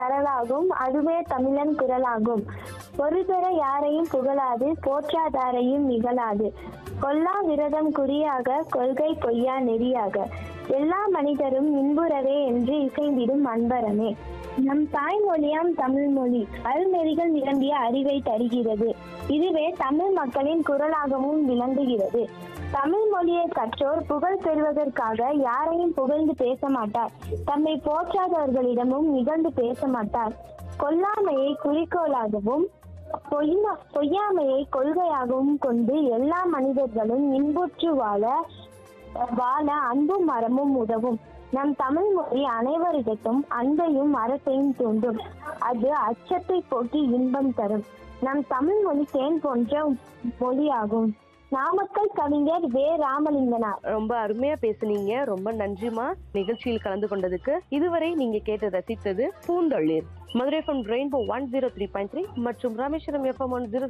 தரலாகும் அதுவே தமிழன் குரலாகும் பொறுதர யாரையும் புகழாது போற்றாதாரையும் நிகழாது கொல்லா விரதம் குறியாக கொள்கை பொய்யா நெறியாக எல்லா மனிதரும் இன்புறவே என்று இசைந்திடும் அன்பரமே நம் தாய்மொழியாம் தமிழ் மொழி அருநெறிகள் நிரம்பிய அறிவை தருகிறது இதுவே தமிழ் மக்களின் குரலாகவும் விளங்குகிறது தமிழ் மொழியை கற்றோர் புகழ் பெறுவதற்காக யாரையும் புகழ்ந்து பேச மாட்டார் தம்மை போற்றாதவர்களிடமும் நிகழ்ந்து பேச மாட்டார் கொல்லாமையை குறிக்கோளாகவும் பொய்ம பொய்யாமையை கொள்கையாகவும் கொண்டு எல்லா மனிதர்களும் இன்புற்று வாழ வாழ அன்பும் மரமும் உதவும் நம் தமிழ் மொழி அனைவரிடத்தும் அன்பையும் அரசையும் தூண்டும் அது அச்சத்தை போக்கி இன்பம் தரும் நம் தமிழ் மொழி தேன் போன்ற மொழியாகும் நாமக்கல் கவிஞர் வே ராமலிங்கனார் ரொம்ப அருமையா பேசுனீங்க ரொம்ப நன்றிமா நிகழ்ச்சியில் கலந்து கொண்டதுக்கு இதுவரை நீங்க கேட்டு ரசித்தது Poonthalir Madurai F M rainbow one zero three point three மற்றும் ராமேஸ்வரம் எஃப்எம் ஒன் ஜீரோ